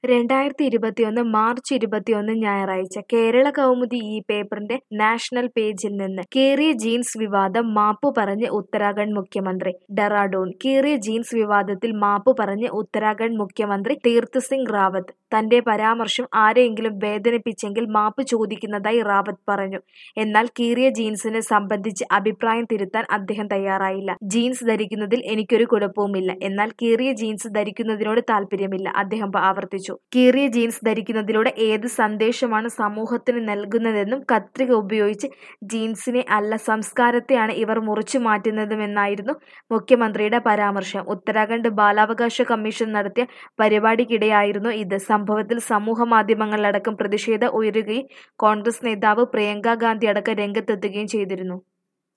രണ്ടായിരത്തി ഇരുപത്തിയൊന്ന് മാർച്ച് ഇരുപത്തിയൊന്ന് ഞായറാഴ്ച കേരള കൗമുദി ഈ പേപ്പറിന്റെ നാഷണൽ പേജിൽ നിന്ന് കീറിയ ജീൻസ് വിവാദം മാപ്പു പറഞ്ഞ് ഉത്തരാഖണ്ഡ് മുഖ്യമന്ത്രി ഡെറാഡൂൺ കീറിയ ജീൻസ് വിവാദത്തിൽ മാപ്പു പറഞ്ഞ് ഉത്തരാഖണ്ഡ് മുഖ്യമന്ത്രി തീർത്ത് സിംഗ് റാവത്ത് തന്റെ പരാമർശം ആരെയെങ്കിലും വേദനിപ്പിച്ചെങ്കിൽ മാപ്പ് ചോദിക്കുന്നതായി റാവത്ത് പറഞ്ഞു എന്നാൽ കീറിയ ജീൻസിനെ സംബന്ധിച്ച് അഭിപ്രായം തിരുത്താൻ അദ്ദേഹം തയ്യാറായില്ല ജീൻസ് ധരിക്കുന്നതിൽ എനിക്കൊരു കുഴപ്പവുമില്ല എന്നാൽ കീറിയ ജീൻസ് ധരിക്കുന്നതിനോട് താല്പര്യമില്ല അദ്ദേഹം ആവർത്തിച്ചു കീറിയ ജീൻസ് ധരിക്കുന്നതിലൂടെ ഏത് സന്ദേശമാണ് സമൂഹത്തിന് നൽകുന്നതെന്നും കത്രിക ഉപയോഗിച്ച് ജീൻസിനെ അല്ല സംസ്കാരത്തെയാണ് ഇവർ മുറിച്ചു മാറ്റുന്നതുമെന്നായിരുന്നു മുഖ്യമന്ത്രിയുടെ പരാമർശം ഉത്തരാഖണ്ഡ് ബാലാവകാശ കമ്മീഷൻ നടത്തിയ പരിപാടിക്കിടെയായിരുന്നു ഇത് സംഭവത്തിൽ സമൂഹ മാധ്യമങ്ങളിലടക്കം പ്രതിഷേധം ഉയരുകയും കോൺഗ്രസ് നേതാവ് പ്രിയങ്ക ഗാന്ധി അടക്കം രംഗത്തെത്തുകയും ചെയ്തിരുന്നു